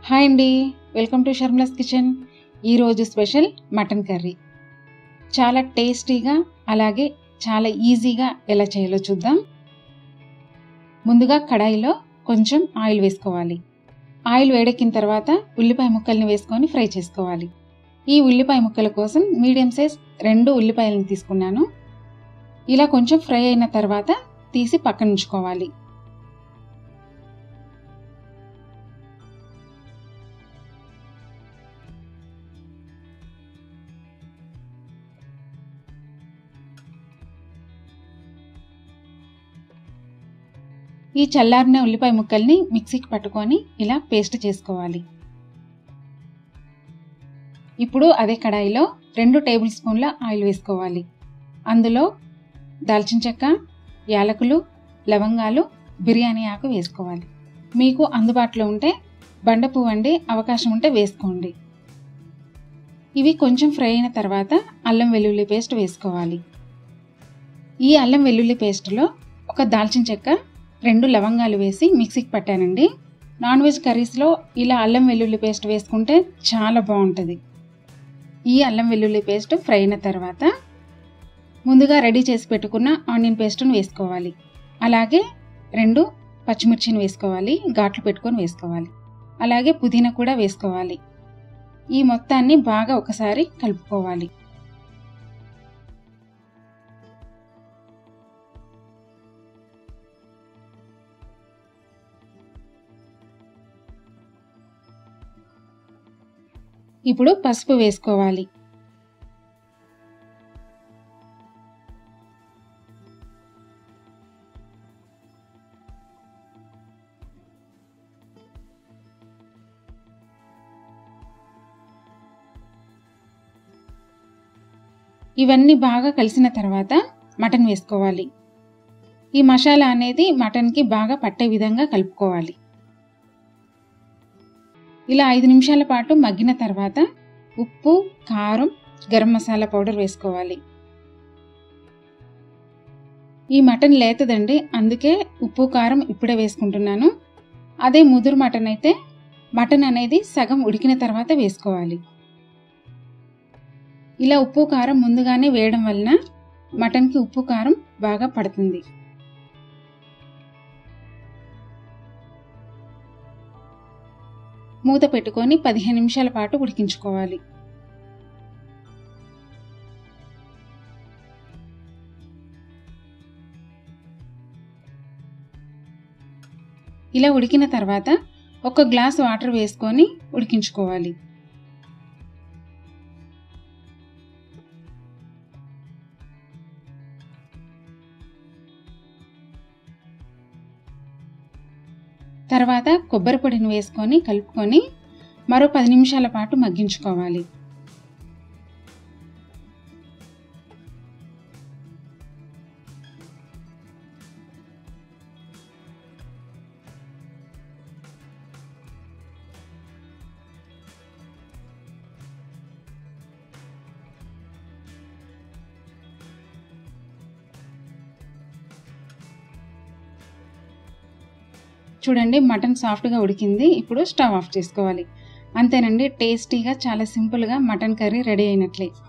hi అండి welcome to Sharmila's kitchen ఈరోజు special mutton curry చాలా టేస్టీగా అలాగే చాలా ఈజీగా ఎలా చేయాలో చూద్దాం ముందుగా కడాయిలో కొంచెం ఆయిల్ వేసుకోవాలి ఆయిల్ వేడెక్కిన తర్వాత ఉల్లిపాయ ముక్కల్ని వేసుకొని ఫ్రై చేసుకోవాలి ఈ ఉల్లిపాయ ముక్కల కోసం మీడియం సైజ్ రెండు ఉల్లిపాయలను తీసుకున్నాను ఇలా కొంచెం ఫ్రై అయిన తర్వాత తీసి పక్కన ఉంచుకోవాలి ఈ చల్లారిన ఉల్లిపాయ ముక్కల్ని మిక్సీకి పట్టుకొని ఇలా పేస్ట్ చేసుకోవాలి ఇప్పుడు అదే కడాయిలో రెండు టేబుల్ స్పూన్ల ఆయిల్ వేసుకోవాలి అందులో దాల్చిన చెక్క యాలకులు లవంగాలు బిర్యానీ ఆకు వేసుకోవాలి మీకు అందుబాటులో ఉంటే బండ పువ్వు వండి అవకాశం ఉంటే వేసుకోండి ఇవి కొంచెం ఫ్రై అయిన తర్వాత అల్లం వెల్లుల్లి పేస్ట్ వేసుకోవాలి ఈ అల్లం వెల్లుల్లి పేస్ట్లో ఒక దాల్చిన చెక్క రెండు లవంగాలు వేసి మిక్సీకి పట్టానండి నాన్ వెజ్ కర్రీస్లో ఇలా అల్లం వెల్లుల్లి పేస్ట్ వేసుకుంటే చాలా బాగుంటుంది ఈ అల్లం వెల్లుల్లి పేస్ట్ ఫ్రై అయిన తర్వాత ముందుగా రెడీ చేసి పెట్టుకున్న ఆనియన్ పేస్ట్ను వేసుకోవాలి అలాగే రెండు పచ్చిమిర్చిని వేసుకోవాలి ఘాట్లు పెట్టుకొని వేసుకోవాలి అలాగే పుదీనా కూడా వేసుకోవాలి ఈ మొత్తాన్ని బాగా ఒకసారి కలుపుకోవాలి ఇప్పుడు పసుపు వేసుకోవాలి ఇవన్నీ బాగా కలిసిన తర్వాత మటన్ వేసుకోవాలి ఈ మసాలా అనేది మటన్కి బాగా పట్టే విధంగా కలుపుకోవాలి ఇలా ఐదు నిమిషాల పాటు మగ్గిన తర్వాత ఉప్పు కారం గరం మసాలా పౌడర్ వేసుకోవాలి ఈ మటన్ లేతదండి అందుకే ఉప్పు కారం ఇప్పుడే వేసుకుంటున్నాను అదే ముదురు మటన్ అయితే మటన్ అనేది సగం ఉడికిన తర్వాత వేసుకోవాలి ఇలా ఉప్పు కారం ముందుగానే వేయడం వలన మటన్కి ఉప్పు కారం బాగా పడుతుంది మూత పెట్టుకొని పదిహేను నిమిషాల పాటు ఉడికించుకోవాలి ఇలా ఉడికిన తర్వాత ఒక గ్లాస్ వాటర్ వేసుకొని ఉడికించుకోవాలి తర్వాత కొబ్బరి పొడిని వేసుకొని కలుపుకొని మరో పది నిమిషాల పాటు మగ్గించుకోవాలి చూడండి మటన్ సాఫ్ట్గా ఉడికింది ఇప్పుడు స్టవ్ ఆఫ్ చేసుకోవాలి అంతేనండి టేస్టీగా చాలా సింపుల్గా మటన్ కర్రీ రెడీ అయినట్లే